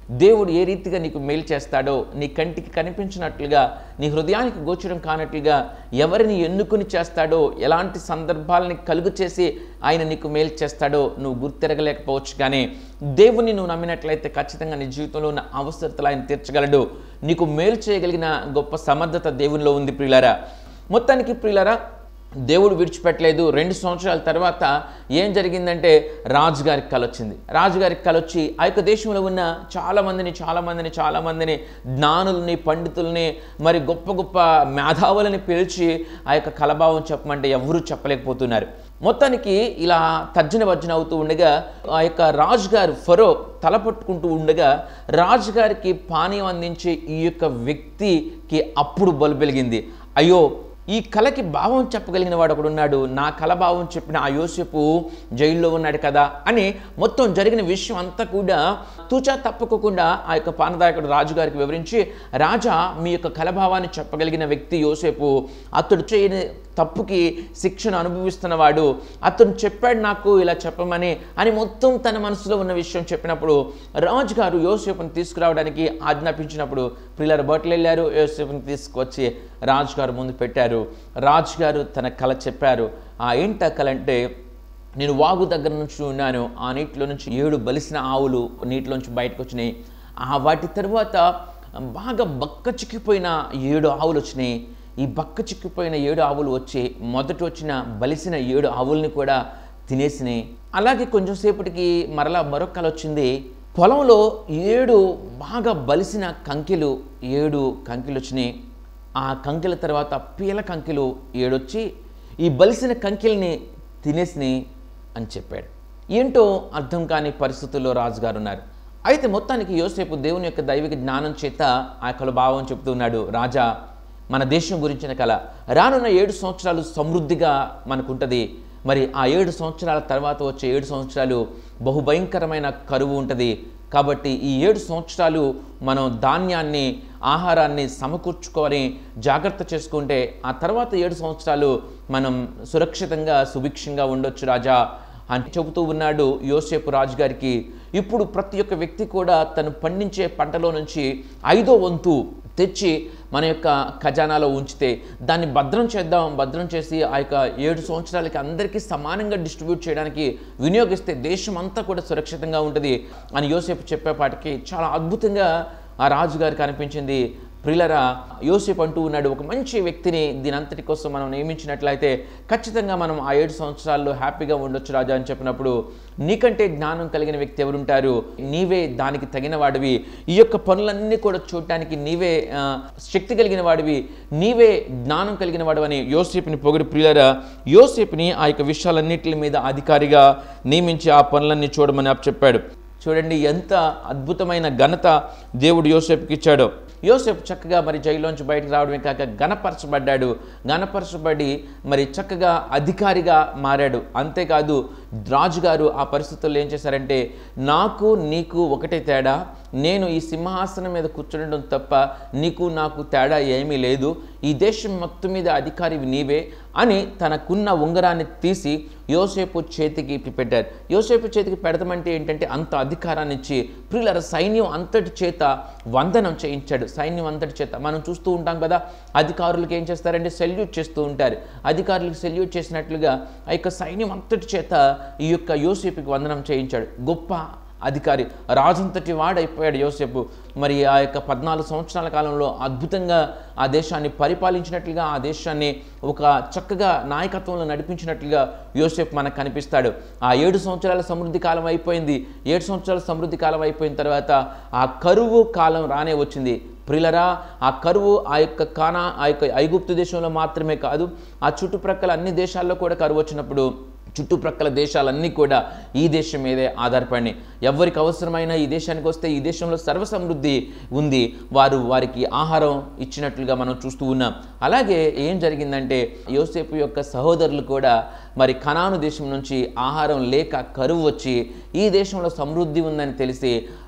దేవుడు ఏ రీతిగా నీకు మేలు చేస్తాడో నీ కంటికి కనిపించినట్లుగా నీ హృదయానికి గోచరం కానట్లుగా ఎవరిని ఎన్నుకుని చేస్తాడో ఎలాంటి సందర్భాలని కలుగు చేసి ఆయన నీకు మేలు చేస్తాడో నువ్వు గుర్తిరగలేకపోవచ్చు కానీ దేవుని నువ్వు నమ్మినట్లయితే ఖచ్చితంగా నీ జీవితంలో ఉన్న అవసరతలు ఆయన తీర్చగలడు నీకు మేలు చేయగలిగిన గొప్ప సమర్థత దేవునిలో ఉంది ప్రియులారా మొత్తానికి ప్రియులారా దేవుడు విడిచిపెట్టలేదు రెండు సంవత్సరాల తర్వాత ఏం జరిగిందంటే రాజుగారికి కల వచ్చింది రాజుగారికి కల వచ్చి ఆ యొక్క దేశంలో ఉన్న చాలామందిని చాలామందిని చాలామందిని జ్ఞానుల్ని పండితుల్ని మరి గొప్ప గొప్ప మేధావులని పిలిచి ఆ యొక్క కలభావం చెప్పమంటే ఎవరూ చెప్పలేకపోతున్నారు మొత్తానికి ఇలా తర్జన భర్జన అవుతూ ఉండగా ఆ యొక్క రాజుగారు ఫరో తలపట్టుకుంటూ ఉండగా రాజుగారికి పానీయం అందించే ఈ యొక్క వ్యక్తికి అప్పుడు బలు వెలిగింది అయ్యో ఈ కళకి భావం చెప్పగలిగిన వాడు ఒకడు ఉన్నాడు నా కళ భావం చెప్పిన ఆ యోసేపు జైల్లో ఉన్నాడు కదా అని మొత్తం జరిగిన విషయం అంతా కూడా తూచా తప్పకోకుండా ఆ యొక్క పానదాయకుడు రాజుగారికి వివరించి రాజా మీ యొక్క కలభావాన్ని చెప్పగలిగిన వ్యక్తి యోసేపు అతడు చేయని తప్పుకి శిక్షను అనుభవిస్తున్నవాడు అతను చెప్పాడు నాకు ఇలా చెప్పమని అని మొత్తం తన మనసులో ఉన్న విషయం చెప్పినప్పుడు రాజుగారు యోసేపుని తీసుకురావడానికి ఆజ్ఞాపించినప్పుడు పిల్లలు బట్టలు వెళ్ళారు యోసేపుని తీసుకొచ్చి రాజుగారు ముందు పెట్టారు రాజుగారు తన కళ చెప్పారు ఆ ఏంట కళ అంటే నేను వాగు దగ్గర నుంచి ఉన్నాను ఆ నీటిలో నుంచి ఏడు బలిసిన ఆవులు నీటిలోంచి బయటకు వచ్చినాయి ఆ వాటి తర్వాత బాగా బక్క చిక్కిపోయిన ఏడు ఆవులు వచ్చినాయి ఈ బక్క చిక్కిపోయిన ఏడు ఆవులు వచ్చి మొదట వచ్చిన బలిసిన ఏడు ఆవుల్ని కూడా తినేసినాయి అలాగే కొంచెం సేపటికి మరలా మరొక కళ వచ్చింది పొలంలో ఏడు బాగా బలిసిన కంకిలు ఏడు కంకిలు వచ్చినాయి ఆ కంకిల తర్వాత పీల కంకిలు ఏడొచ్చి ఈ బలిసిన కంకిల్ని తినేసినాయి అని చెప్పాడు ఏంటో అర్థం కాని పరిస్థితుల్లో రాజుగారు ఉన్నారు అయితే మొత్తానికి యోసేపు దేవుని యొక్క దైవిక జ్ఞానం చేత ఆ కళ భావం చెప్తున్నాడు రాజా మన దేశం గురించిన కళ రానున్న ఏడు సంవత్సరాలు సమృద్ధిగా మనకుంటుంది మరి ఆ ఏడు సంవత్సరాల తర్వాత వచ్చే ఏడు సంవత్సరాలు బహుభయంకరమైన కరువు ఉంటుంది కాబట్టి ఈ ఏడు సంవత్సరాలు మనం ధాన్యాన్ని ఆహారాన్ని సమకూర్చుకొని జాగ్రత్త చేసుకుంటే ఆ తర్వాత ఏడు సంవత్సరాలు మనం సురక్షితంగా సుభిక్షంగా ఉండొచ్చు రాజా అని చెబుతూ ఉన్నాడు యోసేపు రాజుగారికి ఇప్పుడు ప్రతి ఒక్క వ్యక్తి కూడా తను పండించే పంటలో నుంచి ఐదో వంతు తెచ్చి మన యొక్క ఖజానాలో ఉంచితే దాన్ని భద్రం చేద్దాం భద్రం చేసి ఆ యొక్క ఏడు సంవత్సరాలకి అందరికీ సమానంగా డిస్ట్రిబ్యూట్ చేయడానికి వినియోగిస్తే దేశం అంతా కూడా సురక్షితంగా ఉంటుంది అని యోసేపు చెప్పేపాటికి చాలా అద్భుతంగా ఆ రాజుగారికి అనిపించింది ప్రిలరా యోసేపు అంటూ ఉన్నాడు ఒక మంచి వ్యక్తిని దీని అంతటి కోసం మనం నియమించినట్లయితే ఖచ్చితంగా మనం ఆ ఏడు సంవత్సరాల్లో హ్యాపీగా ఉండొచ్చు రాజా అని చెప్పినప్పుడు నీకంటే జ్ఞానం కలిగిన వ్యక్తి ఎవరుంటారు నీవే దానికి తగిన వాడివి ఈ యొక్క పనులన్నీ కూడా చూడటానికి నీవే ఆ, శక్తి కలిగిన వాడివి నీవే జ్ఞానం కలిగిన వాడివని యోసేపుని పొగిడి ప్రియులరా యోసేపుని ఆ యొక్క విషయాలన్నిటి మీద అధికారిగా నియమించి ఆ పనులన్నీ చూడమని చెప్పాడు చూడండి ఎంత అద్భుతమైన ఘనత దేవుడు యోసేపుకి ఇచ్చాడో యోసేపు చక్కగా మరి జైల్లోంచి బయటకు రావడమే కాక గణపరచబడ్డాడు గణపరచబడి మరి చక్కగా అధికారిగా మారాడు అంతేకాదు రాజుగారు ఆ పరిస్థితుల్లో ఏం చేశారంటే నాకు నీకు ఒకటే తేడా నేను ఈ సింహాసనం మీద కూర్చుండడం తప్ప నీకు నాకు తేడా ఏమీ లేదు ఈ దేశం మొత్తం మీద అధికారివి నీవే అని తనకున్న ఉంగరాన్ని తీసి యోసేపు చేతికి పెట్టారు యోసేపు చేతికి పెడతామంటే ఏంటంటే అంత అధికారాన్ని ఇచ్చి ప్రియులర సైన్యం అంతటి చేత వందనం చేయించాడు సైన్యం అంతటి చేత మనం చూస్తూ ఉంటాం కదా అధికారులకు ఏం చేస్తారంటే సెల్యూట్ చేస్తూ ఉంటారు అధికారులకు సెల్యూట్ చేసినట్లుగా ఆ యొక్క సైన్యం అంతటి చేత ఈ యొక్క యోసేపుకి వందనం చేయించాడు గొప్ప అధికారి రాజంతటి వాడైపోయాడు యోసేపు మరి ఆ యొక్క పద్నాలుగు సంవత్సరాల కాలంలో అద్భుతంగా ఆ దేశాన్ని పరిపాలించినట్లుగా ఆ దేశాన్ని ఒక చక్కగా నాయకత్వంలో నడిపించినట్లుగా యోసేపు మనకు కనిపిస్తాడు ఆ ఏడు సంవత్సరాల సమృద్ధి కాలం అయిపోయింది ఏడు సంవత్సరాల సమృద్ధి కాలం అయిపోయిన తర్వాత ఆ కరువు కాలం రానే వచ్చింది ప్రిలరా ఆ కరువు ఆ యొక్క కానా ఆ యొక్క ఐగుప్తు దేశంలో మాత్రమే కాదు ఆ చుట్టుప్రక్కల అన్ని దేశాల్లో కూడా కరువు వచ్చినప్పుడు చుట్టుప్రక్కల దేశాలన్నీ కూడా ఈ దేశం మీదే ఆధారపడి ఎవరికి అవసరమైన ఈ దేశానికి వస్తే ఈ దేశంలో సర్వసమృద్ధి ఉంది వారు వారికి ఆహారం ఇచ్చినట్లుగా మనం చూస్తూ ఉన్నాం అలాగే ఏం జరిగిందంటే యోసేపు యొక్క సహోదరులు కూడా మరి కనాను దేశం నుంచి ఆహారం లేక కరువు వచ్చి ఈ దేశంలో సమృద్ధి ఉందని తెలిసి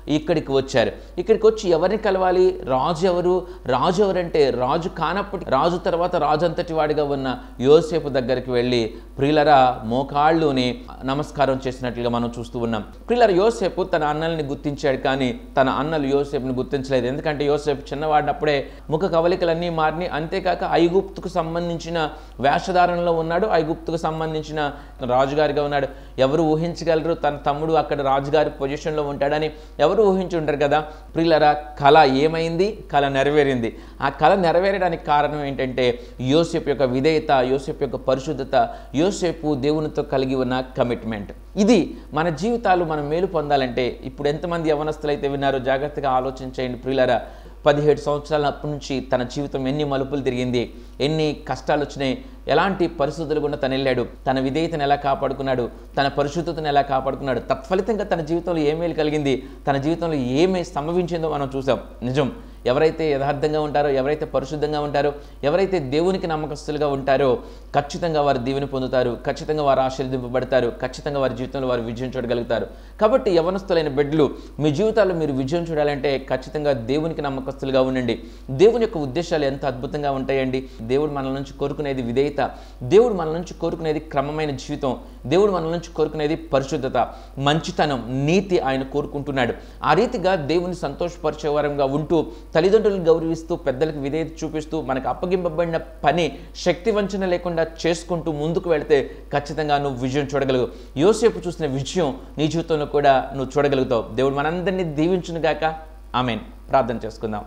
ఇక్కడికి వచ్చారు ఇక్కడికి వచ్చి ఎవరిని కలవాలి రాజు ఎవరు రాజు ఎవరంటే రాజు కానప్పటి రాజు తర్వాత రాజు అంతటి వాడిగా ఉన్న యోసేపు దగ్గరికి వెళ్ళి ప్రియులరా మోకాళ్ళుని నమస్కారం చేసినట్లుగా మనం చూస్తూ ఉన్నాం ప్రియులర యోసేపు తన అన్నల్ని గుర్తించాడు కానీ తన అన్నలు యోసేపుని గుర్తించలేదు ఎందుకంటే యోసేపు చిన్నవాడినప్పుడే ముఖ కవలికలన్నీ మారిని అంతేకాక ఐగుప్తుకు సంబంధించిన వేషధారణలో ఉన్నాడు ఐగుప్తుకు సంబంధించిన రాజుగారిగా ఉన్నాడు ఎవరు ఊహించగలరు తన తమ్ముడు అక్కడ రాజుగారి పొజిషన్లో ఉంటాడని ఎవరు ఊహించి ఉంటారు కదా ప్రియులరా కళ ఏమైంది కళ నెరవేరింది ఆ కళ నెరవేరడానికి కారణం ఏంటంటే యోసేపు యొక్క విధేయత యోసేపు యొక్క పరిశుద్ధత యోసేపు దేవునితో కలిగి ఉన్న కమిట్మెంట్ ఇది మన జీవితాలు మనం మేలు పొందాలంటే ఇప్పుడు ఎంతమంది యవనస్తులు అయితే విన్నారో జాగ్రత్తగా ఆలోచించేయండి ప్రియులరా పదిహేడు సంవత్సరాల అప్పటి నుంచి తన జీవితం ఎన్ని మలుపులు తిరిగింది ఎన్ని కష్టాలు వచ్చినాయి ఎలాంటి పరిస్థితులు గుండా తను వెళ్ళాడు తన విధేయతను ఎలా కాపాడుకున్నాడు తన పరిశుద్ధతను ఎలా కాపాడుకున్నాడు తత్ఫలితంగా తన జీవితంలో ఏ మేలు కలిగింది తన జీవితంలో ఏమి సంభవించిందో మనం చూసాం నిజం ఎవరైతే యథార్థంగా ఉంటారో ఎవరైతే పరిశుద్ధంగా ఉంటారో ఎవరైతే దేవునికి నమ్మకస్తులుగా ఉంటారో ఖచ్చితంగా వారు దీవెని పొందుతారు ఖచ్చితంగా వారు ఆశీర్వదింపబడతారు ఖచ్చితంగా వారి జీవితంలో వారు విజయం చూడగలుగుతారు కాబట్టి యవనస్తులైన బిడ్డలు మీ జీవితాల్లో మీరు విజయం చూడాలంటే ఖచ్చితంగా దేవునికి నమ్మకస్తులుగా ఉండండి దేవుని యొక్క ఉద్దేశాలు ఎంత అద్భుతంగా ఉంటాయండి దేవుడు మన నుంచి కోరుకునేది విధేయత దేవుడు మన నుంచి కోరుకునేది క్రమమైన జీవితం దేవుడు మన నుంచి కోరుకునేది పరిశుద్ధత మంచితనం నీతి ఆయన కోరుకుంటున్నాడు ఆ రీతిగా దేవుని సంతోషపరిచే వరంగా ఉంటూ తల్లిదండ్రులను గౌరవిస్తూ పెద్దలకు విధేయత చూపిస్తూ మనకు అప్పగింపబడిన పని శక్తి వంచన లేకుండా చేసుకుంటూ ముందుకు వెళితే ఖచ్చితంగా నువ్వు విజయం చూడగలవు యోసేపు చూసిన విజయం నీ జీవితంలో కూడా నువ్వు చూడగలుగుతావు దేవుడు మనందరినీ దీవించును గాక ఆమెన్ ప్రార్థన చేసుకుందాం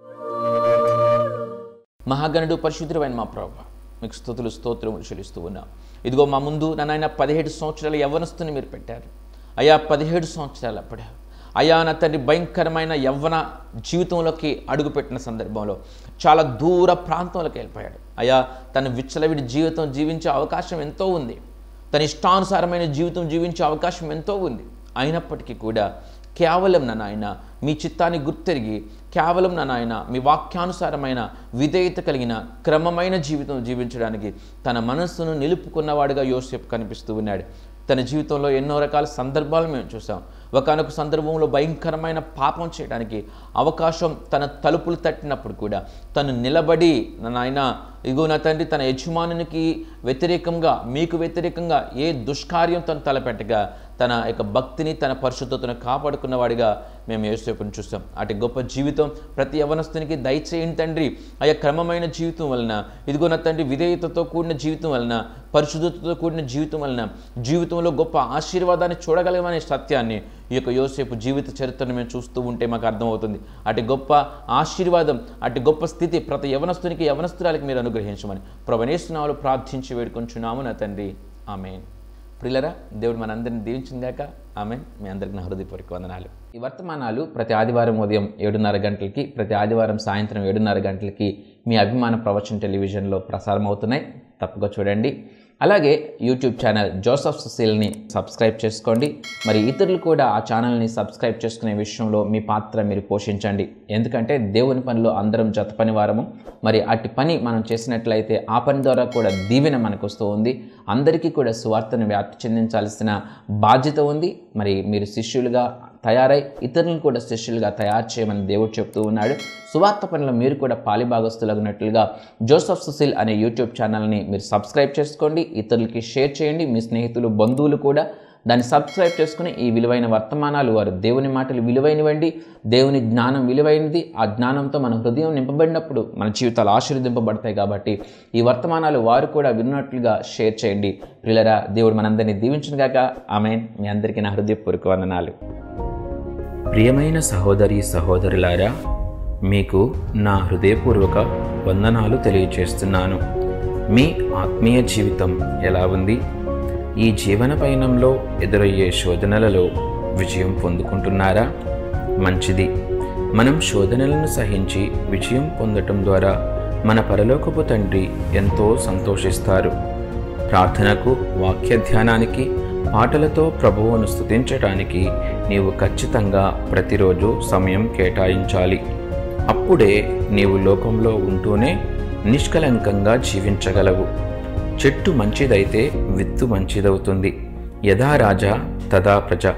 మహాగణుడు పరిశుద్ధుడైన మా ప్రభు మీకు స్థుతులు స్తోత్రములు చెల్లిస్తూ ఉన్నాం ఇదిగో మా ముందు నన్నైనా పదిహేడు సంవత్సరాల యవ్వనస్తుని మీరు పెట్టారు అయ్యా పదిహేడు సంవత్సరాలు అప్పుడే అయా నా తండ్రి భయంకరమైన యవ్వన జీవితంలోకి అడుగుపెట్టిన సందర్భంలో చాలా దూర ప్రాంతంలోకి వెళ్ళిపోయాడు అయా తన విచ్చలవిడి జీవితం జీవించే అవకాశం ఎంతో ఉంది తన ఇష్టానుసారమైన జీవితం జీవించే అవకాశం ఎంతో ఉంది అయినప్పటికీ కూడా కేవలం నా నాయన మీ చిత్తాన్ని గుర్తెరిగి కేవలం నా నాయన మీ వాక్యానుసారమైన విధేయత కలిగిన క్రమమైన జీవితం జీవించడానికి తన మనస్సును నిలుపుకున్నవాడుగా యోసేపు కనిపిస్తూ ఉన్నాడు తన జీవితంలో ఎన్నో రకాల సందర్భాలు మేము చూసాం ఒకనొక సందర్భంలో భయంకరమైన పాపం చేయడానికి అవకాశం తన తలుపులు తట్టినప్పుడు కూడా తను నిలబడి నా నాయన ఇగో నా తండ్రి తన యజమానునికి వ్యతిరేకంగా మీకు వ్యతిరేకంగా ఏ దుష్కార్యం తను తలపెట్టగా తన యొక్క భక్తిని తన పరిశుద్ధతను కాపాడుకున్నవాడిగా మేము యేసేపుని చూస్తాం అటు గొప్ప జీవితం ప్రతి యవనస్తునికి దయచేయండి తండ్రి ఆ యొక్క క్రమమైన జీవితం వలన ఇదిగో నా తండ్రి విధేయతతో కూడిన జీవితం వలన పరిశుద్ధతతో కూడిన జీవితం వలన జీవితంలో గొప్ప ఆశీర్వాదాన్ని చూడగలమనే సత్యాన్ని ఈ యొక్క యోసేపు జీవిత చరిత్రను మేము చూస్తూ ఉంటే మాకు అర్థమవుతుంది అటు గొప్ప ఆశీర్వాదం అటు గొప్ప స్థితి ప్రతి యవనస్తునికి యవనస్తురాలకి మీరు అనుగ్రహించమని ప్రభనేస్తున్నాలు ప్రార్థించి వేడుకొంచున్నాము నా తండ్రి ఆమెన్ ప్రిల్లరా దేవుడు మనందరిని దీవించిందాక ఆమె మీ అందరికి నా హృదయపూర్వక వందనాలు ఈ వర్తమానాలు ప్రతి ఆదివారం ఉదయం ఏడున్నర గంటలకి ప్రతి ఆదివారం సాయంత్రం ఏడున్నర గంటలకి మీ అభిమాన ప్రవచన టెలివిజన్లో ప్రసారం అవుతున్నాయి తప్పగా చూడండి అలాగే యూట్యూబ్ ఛానల్ జోసఫ్ సుశీల్ని సబ్స్క్రైబ్ చేసుకోండి మరి ఇతరులు కూడా ఆ ఛానల్ని సబ్స్క్రైబ్ చేసుకునే విషయంలో మీ పాత్ర మీరు పోషించండి ఎందుకంటే దేవుని పనిలో అందరం జత పని వారము మరి అట్టి పని మనం చేసినట్లయితే ఆ పని ద్వారా కూడా దీవెన మనకు వస్తూ ఉంది అందరికీ కూడా సువార్తను వ్యాప్తి చెందించాల్సిన బాధ్యత ఉంది మరి మీరు శిష్యులుగా తయారై ఇతరులను కూడా శిష్యులుగా తయారు చేయమని దేవుడు చెప్తూ ఉన్నాడు సువార్త పనిలో మీరు కూడా పాలిభాగస్తులగినట్లుగా జోసఫ్ సుశీల్ అనే యూట్యూబ్ ఛానల్ని మీరు సబ్స్క్రైబ్ చేసుకోండి ఇతరులకి షేర్ చేయండి మీ స్నేహితులు బంధువులు కూడా దాన్ని సబ్స్క్రైబ్ చేసుకుని ఈ విలువైన వర్తమానాలు వారు దేవుని మాటలు విలువైనవండి దేవుని జ్ఞానం విలువైనది ఆ జ్ఞానంతో మన హృదయం నింపబడినప్పుడు మన జీవితాలు ఆశీర్వదింపబడతాయి కాబట్టి ఈ వర్తమానాలు వారు కూడా విన్నట్లుగా షేర్ చేయండి ప్రిలరా దేవుడు మనందరినీ దీవించునుగాక ఆమె మీ అందరికీ నా హృదయపూర్వక వందనాలు ప్రియమైన సహోదరి సహోదరులారా మీకు నా హృదయపూర్వక వందనాలు తెలియచేస్తున్నాను మీ ఆత్మీయ జీవితం ఎలా ఉంది ఈ జీవన పయనంలో ఎదురయ్యే శోధనలలో విజయం పొందుకుంటున్నారా మంచిది మనం శోధనలను సహించి విజయం పొందటం ద్వారా మన పరలోకపు తండ్రి ఎంతో సంతోషిస్తారు ప్రార్థనకు వాక్య ధ్యానానికి పాటలతో ప్రభువును స్తుతించటానికి నీవు ఖచ్చితంగా ప్రతిరోజు సమయం కేటాయించాలి అప్పుడే నీవు లోకంలో ఉంటూనే నిష్కలంకంగా జీవించగలవు చెట్టు మంచిదైతే విత్తు మంచిదవుతుంది యథా రాజా తదా ప్రజ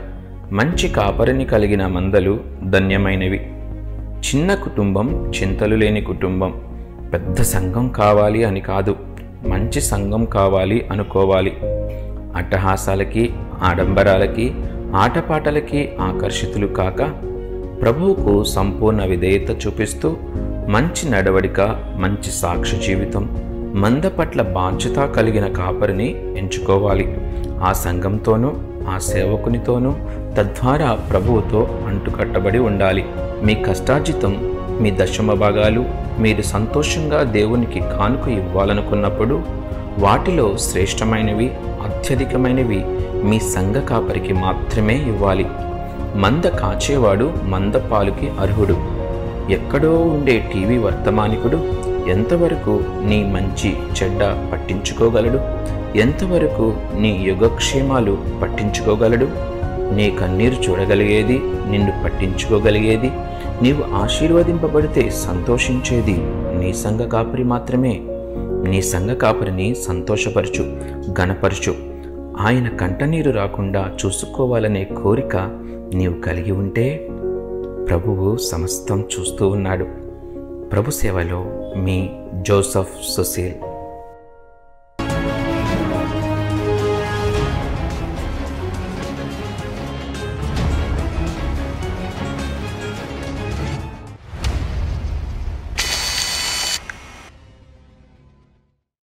మంచి కాపరిని కలిగిన మందలు ధన్యమైనవి చిన్న కుటుంబం చింతలు లేని కుటుంబం పెద్ద సంఘం కావాలి అని కాదు మంచి సంఘం కావాలి అనుకోవాలి అట్టహాసాలకి ఆడంబరాలకి ఆటపాటలకి ఆకర్షితులు కాక ప్రభువుకు సంపూర్ణ విధేయత చూపిస్తూ మంచి నడవడిక మంచి సాక్ష్య జీవితం మంద పట్ల బాధ్యత కలిగిన కాపరిని ఎంచుకోవాలి ఆ సంఘంతోనూ ఆ సేవకునితోనూ తద్వారా ప్రభువుతో అంటుకట్టబడి ఉండాలి మీ కష్టార్జితం మీ దశమ భాగాలు మీరు సంతోషంగా దేవునికి కానుక ఇవ్వాలనుకున్నప్పుడు వాటిలో శ్రేష్టమైనవి అత్యధికమైనవి మీ సంఘ కాపరికి మాత్రమే ఇవ్వాలి మంద కాచేవాడు మంద పాలుకి అర్హుడు ఎక్కడో ఉండే టీవీ వర్తమానికుడు ఎంతవరకు నీ మంచి చెడ్డ పట్టించుకోగలడు ఎంతవరకు నీ యుగక్షేమాలు పట్టించుకోగలడు నీ కన్నీరు చూడగలిగేది నిన్ను పట్టించుకోగలిగేది నీవు ఆశీర్వదింపబడితే సంతోషించేది నీ సంఘ కాపరి మాత్రమే నీ సంఘ కాపరిని సంతోషపరచు గణపరచు ఆయన కంటనీరు రాకుండా చూసుకోవాలనే కోరిక నీవు కలిగి ఉంటే ప్రభువు సమస్తం చూస్తూ ఉన్నాడు ప్రభు సేవలో మీ జోసఫ్ సుశీల్